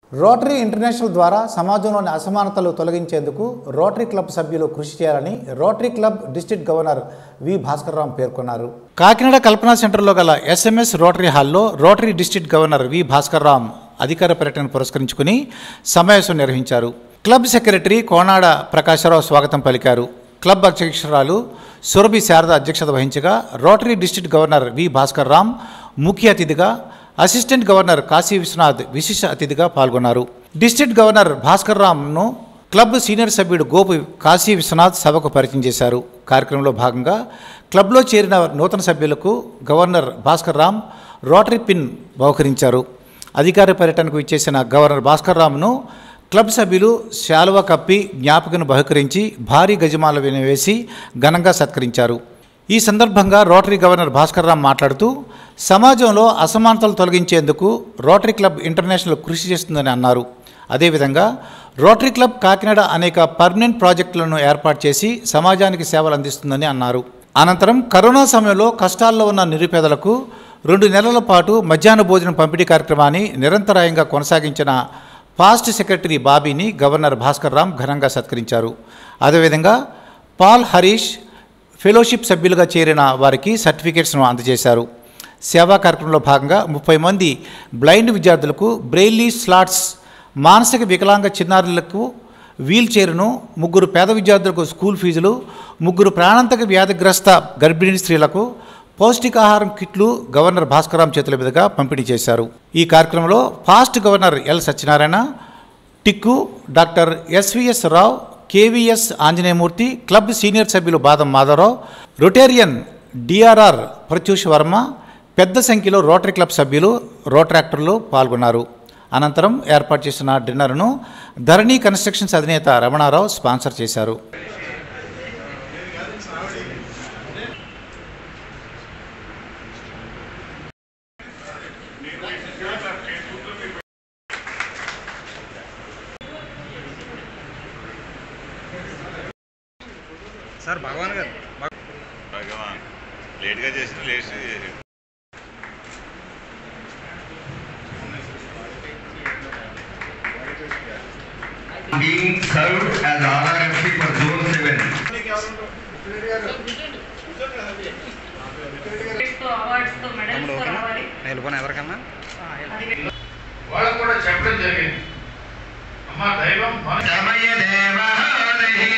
Rotary international ద్వారా సమాజంలోని అసమానతలు తొలగించేందుకు రోటరీ క్లబ్ సభ్యులు కృషి చేయాలని Rotary Club district governor V Bhaskar Rao పేర్కొన్నారు కాకినాడ కల్పనా సెంటర్లో గల ఎస్ఎంఎస్ రోటరీ హాల్లో Rotary district governor V Bhaskar Rao అధికార పర్యటన పురస్కరించుకుని సమావేశం నిర్వహించారు క్లబ్ సెక్రటరీ కోనాడ ప్రకాశరావు స్వాగతం పలికారు క్లబ్ అధ్యక్షురాలు సురభి శారద అధ్యక్షత వహించగా Rotary district governor V Bhaskar Ram ముఖ్య అతిథిగా అసిస్టెంట్ గవర్నర్ కాశీ విశ్వనాథ్ విశిష్ట అతిథిగా పాల్గొన్నారు డిస్ట్రిక్ట్ గవర్నర్ భాస్కర్ రామ్ను క్లబ్ సీనియర్ సభ్యుడు గోపు కాశీ విశ్వనాథ్ సభకు పరిచయం చేశారు కార్యక్రమంలో భాగంగా క్లబ్లో చేరిన నూతన సభ్యులకు governor Bhaskar Ram Rotary pin బహుకరించారు అధికార పర్యటనకు ఇచ్చేసిన గవర్నర్ భాస్కర్ రామ్ను క్లబ్ సభ్యులు శాలువ కప్పి జ్ఞాపకను బహుకరించి భారీ గజమాల వేసి ఘనంగా సత్కరించారు ఈ సందర్భంగా రోటరీ గవర్నర్ భాస్కర్ రామ్ మాట్లాడుతూ సమాజంలో అసమానతలు తొలగించేందుకు రోటరీ క్లబ్ ఇంటర్నేషనల్ కృషి చేస్తుందని అన్నారు అదేవిధంగా రోటరీ క్లబ్ కాకినాడ అనేక పర్మనెంట్ ప్రాజెక్టులను ఏర్పాటు చేసి సమాజానికి సేవలు అందిస్తుందని అన్నారు అనంతరం కరోనా సమయంలో కష్టాల్లో ఉన్న నిరుపేదలకు రెండు నెలల పాటు మధ్యాహ్న భోజనం పంపిణీ కార్యక్రమాన్ని నిరంతరాయంగా కొనసాగించిన పాస్ట్ సెక్రటరీ బాబీని గవర్నర్ భాస్కర్ రామ్ ఘనంగా సత్కరించారు అదేవిధంగా పాల్ హరీష్ ఫెలోషిప్ సభ్యులుగా చేరిన వారికి సర్టిఫికేట్స్ను అందజేశారు సేవా కార్యక్రమంలో భాగంగా ముప్పై మంది బ్లైండ్ విద్యార్థులకు బ్రెయిలీ స్లాట్స్ మానసిక వికలాంగ చిన్నారులకు వీల్ చైర్ను ముగ్గురు పేద విద్యార్థులకు స్కూల్ ఫీజులు ముగ్గురు ప్రాణాంతక వ్యాధిగ్రస్త గర్భిణీ స్త్రీలకు పౌష్టికాహారం కిట్లు గవర్నర్ భాస్కరాం చేతుల మీదుగా పంపిణీ చేశారు ఈ కార్యక్రమంలో fast governor L Satyanarayana Tikku doctor SVS Rao KVS Anjaneyamurthy club senior సభ్యులు బాదం మాధవరావు రొటేరియన్ డిఆర్ఆర్ ప్రత్యూష్ వర్మ పెద్ద సంఖ్యలో రోటరీ క్లబ్ సభ్యులు రోటరాక్టర్లు పాల్గొన్నారు అనంతరం ఏర్పాటు చేసిన డిన్నర్ను ధరణి కన్స్ట్రక్షన్స్ అధినేత రమణారావు స్పాన్సర్ చేశారు సార్ భగవాన్ గారు భగ- భగవాన్ లేట్గా చేసిన లేట్ చేసి being served as RRFC for Zone 7. తో అవార్డ్స్ తో మెడల్స్ తమ్ముడు తో ఓకేనా రావాలి వెళ్ళిపోయిన ఎవరికన్నా వాళ్ళకు కూడా చెప్పడం జరిగింది అమ్మ దైవం మన సమయ దేవాలయే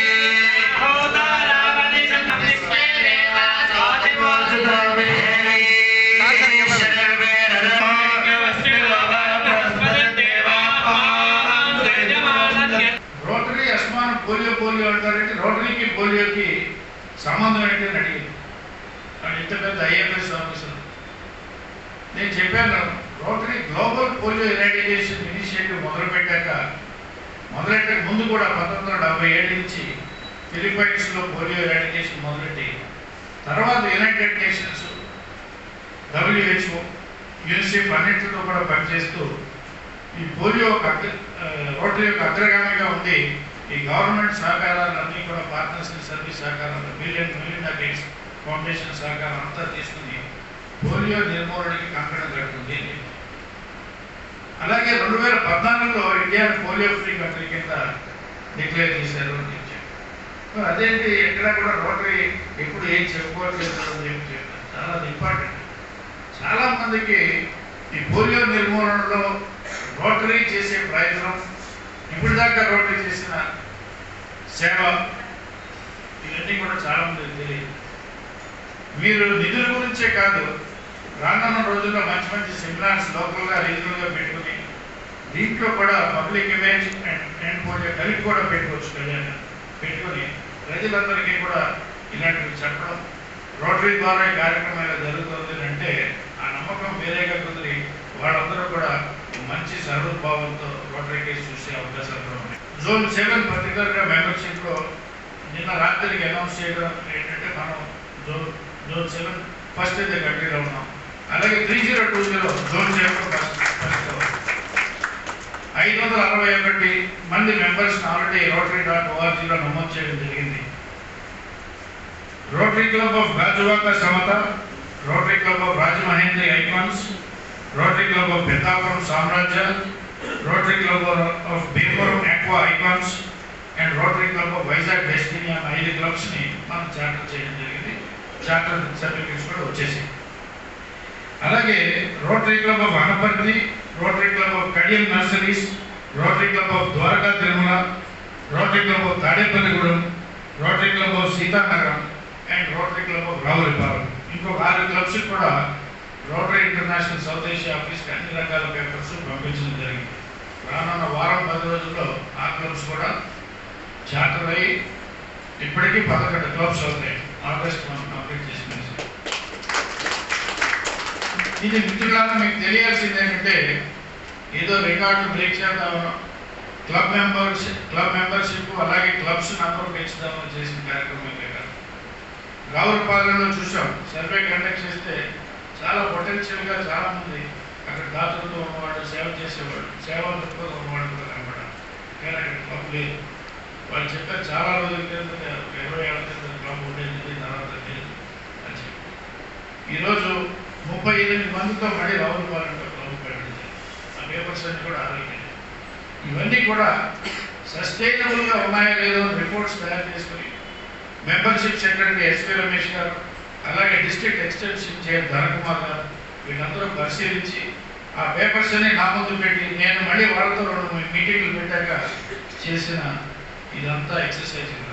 రోటరీ అస్మాన్ పోలియో పోలియో అంటారంటే రోటరీకి పోలియోకి సంబంధం ఏంటి అని అడిగింది వాడు ఇంత పెద్ద ఐఎంఎస్ ఆఫీసర్ నేను చెప్పాను Rotary global polio eradication initiative మొదలుపెట్టాక మొదలెట్టక ముందు కూడా పంతొమ్మిది వందల డెబ్బై ఏడు నుంచి ఫిలిపైన్స్లో పోలియో ఇరాడికేషన్ మొదలెట్టి తర్వాత యునైటెడ్ నేషన్స్ డబ్ల్యూహెచ్ఓ యూనిసెఫ్ అన్నింటితో కూడా పనిచేస్తూ ఈ పోలియో ఒక అగ్ర ఆ, రోటరీ యొక్క అగ్రగామిగా ఉంది ఈ గవర్నమెంట్ సహకారాలన్నీ కూడా పార్ట్నర్షిప్ సర్వీస్ సహకారాలు మిలియన్ మిలియన్ గేట్స్ ఫౌండేషన్ సహకారం అంతా తీసుకుని పోలియో నిర్మూలనకి కంకణం కడుతుంది అలాగే రెండు వేల పద్నాలుగులో ఇండియాను పోలియో ఫ్రీ కంట్రీ కింద డిక్లేర్ చేశారు అని చెప్పారు సో అదేంటి ఎక్కడ కూడా రోటరీ ఎప్పుడు ఏం చెప్పుకోవట్లేదు అని చెప్పి చెప్పారు చాలా ఇంపార్టెంట్ చాలా మందికి ఈ పోలియో నిర్మూలనలో రోటరీ చేసే ప్రయత్నం ఇప్పుడు దాకా రోటరీ చేసిన సేవ ఇవన్నీ కూడా చాలా మందికి తెలియదు మీరు నిధుల గురించే కాదు రానున్న రోజుల్లో మంచి మంచి సెమినార్స్ లోకల్గా రీజనల్గా పెట్టుకుని దీంట్లో కూడా public image and and polio కలిపి కూడా పెట్టుకోవచ్చు కళ్యాణ్ పెట్టుకొని ప్రజలందరికీ కూడా ఇలాంటివి చెప్పడం రోటరీ ద్వారా ఈ కార్యక్రమం ఇలా జరుగుతుంది అని అంటే ఆ నమ్మకం వేరేగా కుదిరి వాళ్ళందరూ కూడా మంచి సర్వద్భావంతో రోటరీ కేసు చూసే అవకాశాలు కూడా ఉన్నాయి జోన్ సెవెన్ పర్టికులర్గా మెంబర్షిప్లో నిన్న రాత్రికి అనౌన్స్ చేయడం ఏంటంటే మనం జోన్ జోన్ సెవెన్ ఫస్ట్ అయితే కంట్రీలో ఉన్నాం అలాగే three zero two zero zone seven first first ఐదు వందల అరవై ఒకటి మంది మెంబర్స్ ఆల్రెడీ రోటరీ డాట్ ఓఆర్జీలో నమోదు చేయడం జరిగింది Rotary Club of Gajuwaka Samata Rotary Club of Rajamahendri Icons Rotary Club of Peddapuram Samrajya Rotary Club of Beypuram aqua Icons and Rotary Club of Vizag Destiny అన్న ఐదు క్లబ్స్ని మనం చార్టర్ చేయడం జరిగింది చార్టర్ సర్టిఫికేట్స్ కూడా వచ్చేసాయి అలాగే Rotary Club of Anaparthi Rotary Club of Kadiyam Nurseries Rotary Club of Dwaraka Tirumala Rotary Club of Tadepalligudem Rotary Club of Seethanagaram and Rotary Club of Ravulapalem ఇంకొక ఆరు క్లబ్స్ కూడా రోటరీ ఇంటర్నేషనల్ సౌత్ ఏషియా ఆఫీస్కి అన్ని రకాల పేపర్స్ పంపించడం జరిగింది రానున్న వారం పది రోజుల్లో ఆ క్లబ్స్ కూడా చార్టర్ అయ్యి ఇప్పటికీ పదకొండు క్లబ్స్ అవుతాయి ఆగస్ట్ మనం కంప్లీట్ చేసుకునేసి ఇది మిత్రులారా మీకు తెలియాల్సింది ఏంటంటే ఏదో రికార్డు బ్రేక్ చేద్దామనో క్లబ్ మెంబర్స్ క్లబ్ మెంబర్షిప్ అలాగే క్లబ్స్ నంబర్ పెంచుదామని చేసిన కార్యక్రమం కాదు రావులపాలెంలో చూసాం సర్వే కండక్ట్ చేస్తే చాలా పొటెన్షియల్గా చాలా మంది అక్కడ దాతలతో ఉన్నవాడు సేవ చేసేవాడు సేవా దృక్పథం ఉన్నవాడు కూడా కనపడాలి కానీ అక్కడ క్లబ్ లేదు వాళ్ళు చెప్పారు చాలా రోజుల క్రితం ఒక ఇరవై ఏళ్ళ క్రితం క్లబ్ ఉండేది తర్వాత లేదు అని చెప్పి ఈరోజు ముప్పై ఎనిమిది మందితో మళ్ళీ రావులపాలెంలో క్లబ్ పెట్టింది ఆ పేపర్స్ అన్ని కూడా ఆరోగ్యం ఇవన్నీ కూడా సస్టైనబుల్గా ఉన్నాయో లేదో రిపోర్ట్స్ తయారు చేసుకుని మెంబర్షిప్ సెక్రటరీ ఎస్వి రమేష్ గారు అలాగే డిస్ట్రిక్ట్ ఎక్స్టెన్షన్ చైర్ ధనకుమార్ గారు వీళ్ళందరూ పరిశీలించి ఆ పేపర్స్ అన్ని నా ముందు పెట్టి నేను మళ్ళీ వాళ్ళతో రెండు మీటింగ్లు పెట్టాక చేసిన ఇదంతా ఎక్సర్సైజ్